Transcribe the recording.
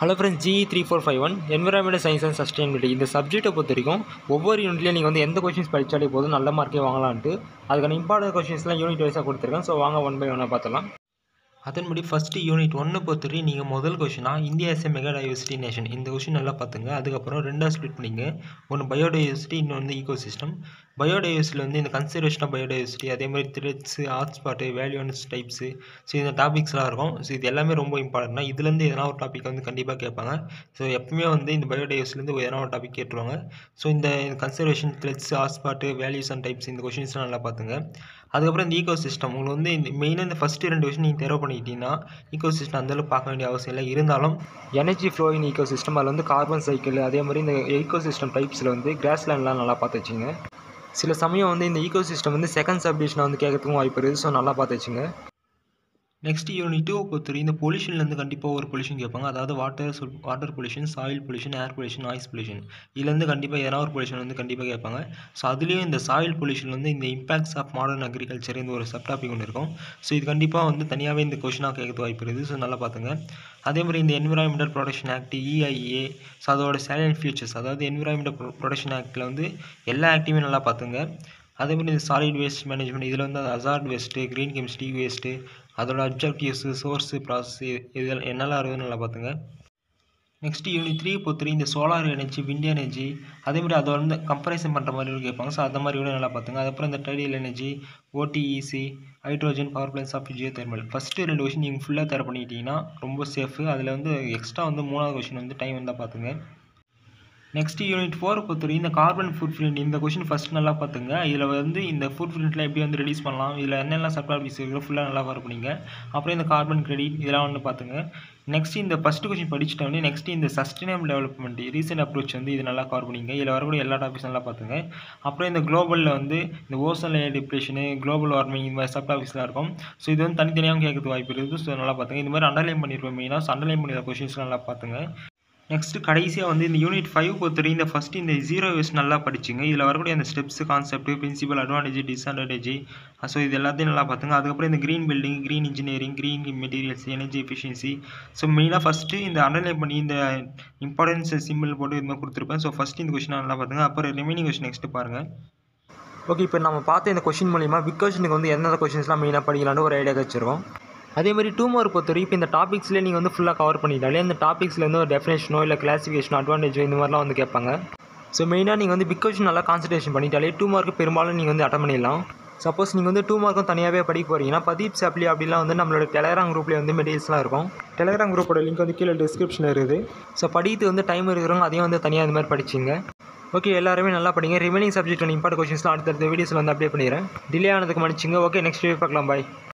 hello friends G three four five one environment science and sustainability இந்த சப்ஜெக்ட்டை பொறுத்த வரைக்கும் ஒவ்வொரு யூனிட்லேயும் நீங்கள் வந்து எந்த கொஷின்ஸ் படித்தாலே போதும் நல்ல மார்க்கே வாங்கலான்ட்டு அதுக்கான இம்பார்ட்டன்ட் கொஷின்ஸ்லாம் யூனிட் வைஸாக கொடுத்துருக்கேன் ஸோ வாங்க ஒன் பை ஒன்னாக பார்த்துலாம் அதன்படி ஃபஸ்ட்டு யூனிட் ஒன்று பொறுத்தவரை நீங்கள் முதல் கொஷினாக India is a mega diversity nation இந்த கொஷின் நல்லா பார்த்துங்க அதுக்கப்புறம் ரெண்டாக ஸ்ப்ளிட் பண்ணிங்க ஒன்று பயோடைவர்சிட்டி இன்னொன்று வந்து ஈகோ சிஸ்டம் பயோடைவர்சிட்டியில் வந்து இந்த கன்சர்வேஷன் ஆஃப் பயோடைவர்சிட்டி அதே மாதிரி threats hotspot values types so இந்த டாபிக்ஸ்லாம் இருக்கும் ஸோ இது எல்லாமே ரொம்ப இம்பார்ட்டன்ட் இதுலேருந்து எதனா ஒரு டாபிக் வந்து கண்டிப்பாக கேட்பாங்க ஸோ எப்பவுமே வந்து இந்த பயோடைவர்சிட்டிலேருந்து எதனா ஒரு டாபிக் கேட்டுருவாங்க ஸோ இந்த conservation threats hotspot values and types இந்த கொஷின்ஸ்லாம் நல்லா பார்த்துங்க அதுக்கப்புறம் இந்த ஈகோ சிஸ்டம் உங்களுக்கு வந்து இந்த மெயினாக இந்த ஃபஸ்ட்டு ரெண்டு விஷயம் நீங்கள் தேர்வு பண்ணிக்கிட்டீங்கன்னா ஈகோ சிஸ்டம் அந்தளவு பார்க்க வேண்டிய அவசியம் இல்லை இருந்தாலும் energy flow in ecosystem அதில் வந்து கார்பன் சைக்கிள் அதே மாதிரி இந்த ஈகோ சிஸ்டம் டைப்ஸில் வந்து கிராஸ் லேண்ட்லாம் நல்லா பார்த்து வச்சுங்க சில சமயம் வந்து இந்த ஈகோ சிஸ்டம் வந்து செகண்ட் சப்டிஷனை வந்து கேட்கறதுக்கும் வாய்ப்பு இருக்குது ஸோ நல்லா பார்த்து வச்சுங்க நெக்ஸ்ட் யூனிட் டூ பொறுத்தவரை இந்த பொல்யூஷன்லேருந்து கண்டிப்பாக ஒரு பொல்யூஷன் கேட்பாங்க அதாவது water water pollution soil pollution air pollution noise pollution இதுலேருந்து கண்டிப்பாக எதனா ஒரு பொல்யூஷன் வந்து கண்டிப்பாக கேட்பாங்க ஸோ அதுலேயும் இந்த சாயில் பொல்யூஷன் வந்து இந்த இம்பாக்ட்ஸ் ஆஃப் மாடர்ன் அக்ரிகல்ச்சர் இந்த ஒரு சப் டாபிக் ஒன்று இருக்கும் ஸோ இது கண்டிப்பாக வந்து தனியாகவே இந்த கொஷினாக கேட்கறது வாய்ப்பு இருக்குது ஸோ நல்லா பார்த்துங்க அதே மாதிரி இந்த environmental protection act EIA so அதோட சேலண்ட் ஃபியூச்சர்ஸ் அதாவது என்விரான்மெண்டல் ப்ரொடக்ஷன் ஆக்டில் வந்து எல்லா ஆக்டிவுமே நல்லா பார்த்துங்க அதே மாதிரி இந்த சாலிட் வேஸ்ட் மேனேஜ்மெண்ட் இதில் வந்து hazard waste green chemistry waste அதோட அப்ஜெக்டிவ்ஸு சோர்ஸு ப்ராசஸ் இது என்னெல்லாம் இருக்குதுன்னு நல்லா பார்த்துங்க நெக்ஸ்ட் யூனிட் த்ரீ பொறுத்தவரை இந்த சோலார் எனர்ஜி விண்ட் எனர்ஜி அதே மாதிரி அதை வந்து கம்பேரிசன் பண்ணுற மாதிரி கேட்பாங்க ஸோ அந்த மாதிரி கூட நல்லா பார்த்துங்க அதுக்கப்புறம் இந்த tidal energy OTEC hydrogen power plants of geothermal first ரெண்டு கொஷின் நீங்கள் ஃபுல்லாக தர பண்ணிக்கிட்டீங்கன்னா ரொம்ப சேஃபு அதில் வந்து எக்ஸ்ட்ரா வந்து மூணாவது கொஷின் வந்து டைம் வந்தால் பார்த்துங்க நெக்ஸ்ட் யூனிட் ஃபோர் பொறுத்தவரை இந்த கார்பன் ஃபுட் பிரிண்ட் இந்த கொஷின் ஃபஸ்ட் நல்லா பார்த்துங்க இதில் வந்து இந்த ஃபுட் பிரிண்ட்லாம் எப்படி வந்து ரிலீஸ் பண்ணலாம் இதில் என்னெல்லாம் சப்டாபிக்ஸ் இருக்கோ ஃபுல்லாக நல்லா கவர் பண்ணிங்க அப்புறம் இந்த கார்பன் கிரெடிட் இதெல்லாம் வந்து பார்த்துங்க நெக்ஸ்ட் இந்த ஃபஸ்ட்டு கொஷின் படிச்சுட்டோன்னே நெக்ஸ்ட் இந்த சஸ்டைனபிள் டெவலப்மெண்ட் ரீசெண்ட் அப்ரோச் வந்து இது நல்லா கவர் பண்ணிங்க இதில் வரக்கூடிய எல்லா டாபிக்ஸ் நல்லா பார்த்துங்க அப்புறம் இந்த குளோபலில் வந்து இந்த ozone layer depletion global warming இந்த மாதிரி சப் டாபிக்ஸ்லாம் இருக்கும் ஸோ இது வந்து தனித்தனியாக கேட்கறது வாய்ப்பு இருக்குது ஸோ நல்லா பார்த்துங்க இந்த மாதிரி அண்டர்லைன் பண்ணியிருப்போம் மெயினாக ஸோ அண்டர்லைன் பண்ணிடுற கொஷின்ஸ் நல்லா பார்த்துங்க நெக்ஸ்ட் கடைசியாக வந்து இந்த யூனிட் ஃபைவ் பொறுத்தவரை இந்த ஃபஸ்ட்டு இந்த ஜீரோ வேஸ் நல்லா படிச்சுங்க இதில் வரக்கூடிய அந்த steps concept principle advantage disadvantage so இது எல்லாத்தையும் நல்லா பார்த்துங்க அதுக்கப்புறம் இந்த green building green engineering green materials energy efficiency so மெயினாக ஃபஸ்ட்டு இந்த அண்டர்லைன் பண்ணி இந்த இம்பார்ட்டன்ஸ் சிம்பிள் போட்டு இது மாதிரி கொடுத்துருப்பேன் ஸோ ஃபஸ்ட்டு இந்த கொஷின் நல்லா பார்த்துங்க அப்புறம் ரிமைனிங் கொஷின் நெக்ஸ்ட் பாருங்கள் ஓகே இப்போ நம்ம பார்த்த இந்த கொஷின் மூலிமா பிக் கொஷனுக்கு வந்து எந்தெந்த கொஷின்ஸ்லாம் மெயினாக படிக்கலான்னு ஒரு ஐடியா வச்சுருக்கோம் அதே மாதிரி டூ மார்க் பொறுத்தவரை இப்போ இந்த டாபிக்ஸ்லேயே நீங்கள் வந்து ஃபுல்லாக கவர் பண்ணிட்டாலே இந்த டாபிக்ஸில் வந்து ஒரு டெஃபினேஷனோ இல்லை கிளாசிஃபிகேஷனோ அட்வான்டேஜோ இந்த மாதிரிலாம் வந்து கேட்பாங்க ஸோ மெயினாக நீங்கள் வந்து பிக் கொஷின் நல்லா கான்சன்ட்ரேஷன் பண்ணிட்டாலே டூ மார்க் பெரும்பாலும் நீங்கள் வந்து அட்டன் பண்ணிடலாம் சப்போஸ் நீங்கள் வந்து டூ மார்க்கும் தனியாகவே படிக்க போகிறீங்கன்னா பதீப் சாப்லி அப்படிலாம் வந்து நம்மளோட டெலகிராம் குரூப்லேயே வந்து மெட்டீரியல்ஸ்லாம் இருக்கும் டெலகிராம் குரூப்போட லிங்க் வந்து கீழே டிஸ்கிரிப்ஷனில் இருக்குது ஸோ படித்து வந்து டைம் இருக்கிறவங்க அதையும் வந்து தனியாக இந்த மாதிரி படிச்சிங்க ஓகே எல்லாருமே நல்லா படிங்க ரிமைனிங் சப்ஜெக்ட் இம்பார்ட் கொஷின்ஸ்லாம் அடுத்தடுத்த வீடியோஸில் வந்து அப்டேட் பண்ணிடுறேன் டிலே ஆனதுக்கு மன்னிச்சிங்க ஓகே நெக்ஸ்ட் வீக் பார்க்கலாம் பாய்